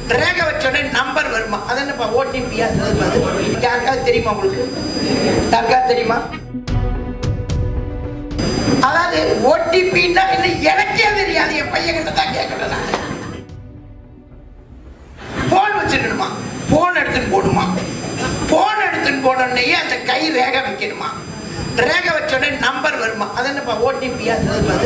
ரேகை வச்சோடனே நம்பர் வருமா அது என்னப்பா ஓடிபியா யாருக்காவது தெரியுமா உங்களுக்கு யாருக்காவது தெரியுமா அதாவது ஓடிபின்னா இல்லை எனக்கே தெரியாது என் பையன் கிட்ட தான் கேட்கணும் நான் போன் வச்சிருக்கணுமா போன் எடுத்துன்னு போகணுமா போன் எடுத்துன்னு போனோடனே அந்த கை ரேகை வைக்கணுமா ரேகை வச்சோடனே நம்பர் வருமா அது என்னப்பா ஓடிபியா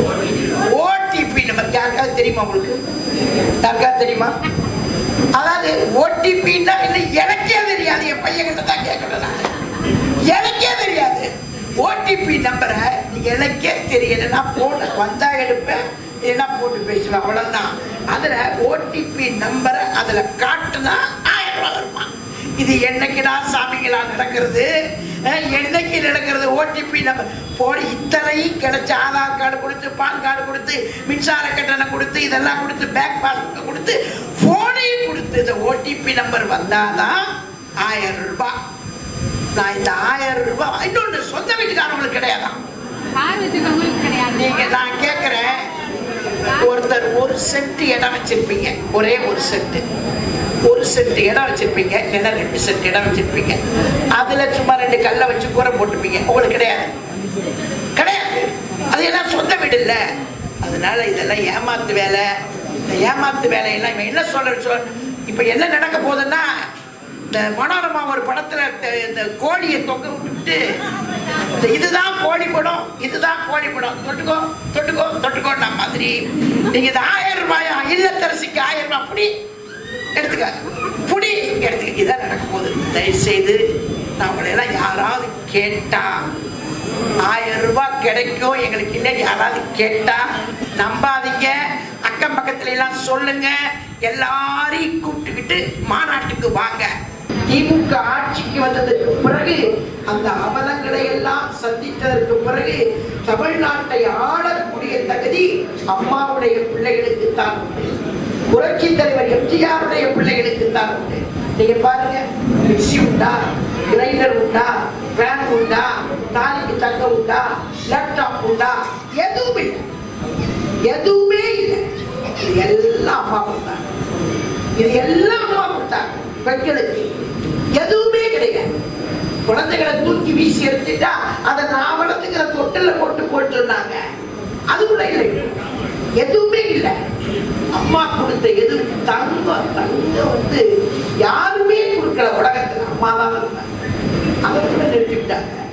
ஓடிபி நம்பர் யாருக்காவது தெரியுமா உங்களுக்கு யாருக்காவது தெரியுமா அதாவது ஓடிபின்னா இல்லை எனக்கே தெரியாது என் பையன் கிட்ட தான் கேட்கணும் நான் எனக்கே தெரியாது ஓடிபி நம்பரை எனக்கே தெரியலன்னா போன வந்தா எடுப்பேன் இல்லைன்னா போட்டு பேசுவேன் அவ்வளவுதான் அதுல ஓடிபி நம்பரை அதுல காட்டுனா ஆயிரம் ரூபாய் வருமா இது என்னைக்குடா சாமிங்களா நடக்கிறது அஹ், என்னைக்கு நடக்கிறது ஓடிபி நம்பர் போன இத்தனையும் கிடைச்ச ஆதார் கார்டு கொடுத்து பான் கார்டு கொடுத்து மின்சார கட்டணம் கொடுத்து இதெல்லாம் கொடுத்து பேங்க் பாஸ்புக் கொடுத்து போனையும் கொடுத்து இந்த ஓடிபி நம்பர் வந்தாதான் ஆயிரம் ரூபாய் நான் இந்த ஆயிரம் ரூபாய் இன்னொன்று சொந்த வீட்டுக்காரங்களுக்கு கிடையாதான் கார் வச்சிருக்கவங்களுக்கு கிடையாது நீங்க நான் கேட்கிறேன் ஒருத்தர் ஒரு சென்ட் இடம் வச்சிருப்பீங்க ஒரே ஒரு சென்ட் ஒரு சென்ட் இடம் வச்சிருப்பீங்க இல்லைன்னா ரெண்டு சென்ட் இடம் வச்சிருப்பீங்க அதுல சும்மா ரெண்டு கல்லை வச்சு கூரை போட்டுப்பீங்க உங்களுக்கு கிடையாது கிடையாது அது எல்லாம் சொந்த வீடு இல்ல அதனால இதெல்லாம் ஏமாத்து வேலை இந்த ஏமாத்து வேலையெல்லாம் இவன் என்ன சொல்ற சொல் இப்ப என்ன நடக்க போகுதுன்னா இந்த மனோரமா ஒரு படத்துல இந்த- இந்த கோழியை தொங்க விட்டுட்டு இந்த இதுதான் கோழி படம் இதுதான் கோழி படம் தொட்டுக்கோ தொட்டுக்கோ தொட்டுக்கோன்ற மாதிரி நீங்க இந்த ஆயிரம் ரூபாயா இல்லத்தரசிக்கு ஆயிரம் ரூபாய் புடி எடுத்துக்க புடி எடுத்துக்க இதான் நடக்க போகுது தயவு செய்து நான் உங்களை எல்லாம் யாராவது கேட்டா ஆயிரம் ரூபாய் கிடைக்கும் எங்களுக்கு இல்லைன்னு யாராவது கேட்டா நம்பாதீங்க அக்கம் பக்கத்துல எல்லாம் சொல்லுங்க எல்லாரையும் கூப்பிட்டுக்கிட்டு மாநாட்டுக்கு வாங்க திமுக ஆட்சிக்கு வந்ததற்கு பிறகு அந்த அவலங்களை எல்லாம் சந்தித்ததற்கு பிறகு தமிழ்நாட்டை ஆளக்கூடிய தகுதி அம்மாவுடைய பிள்ளைகளுக்கு தான் உண்டு புரட்சி தலைவர் எம்ஜிஆருடைய பிள்ளைகளுக்கு தான் உண்டு நீங்க பாருங்க மிக்சி உண்டா கிரைண்டர் உண்டா ஃபேன் உண்டா நாளைக்கு தங்க உண்டா லேப்டாப் உண்டா எதுவும் இல்லை எதுவுமே இல்லை இது எல்லாம் அம்மா கொடுத்தாங்க இது எல்லாம் அம்மா கொடுத்தாங்க பெண்களுக்கு எதுவுமே கிடையாது குழந்தைகளை தூக்கி வீசி எடுத்துட்டா அதை நான் வளர்த்துக்கிற தொட்டில போட்டு போட்டுருந்தாங்க அது கூட இல்லை எதுவுமே இல்லை அம்மா கொடுத்த எது தங்கம் தங்கம் வந்து யாருமே கொடுக்கல உலகத்துல அம்மா தான் இருந்தாங்க அதை கூட நிறுத்திவிட்டாங்க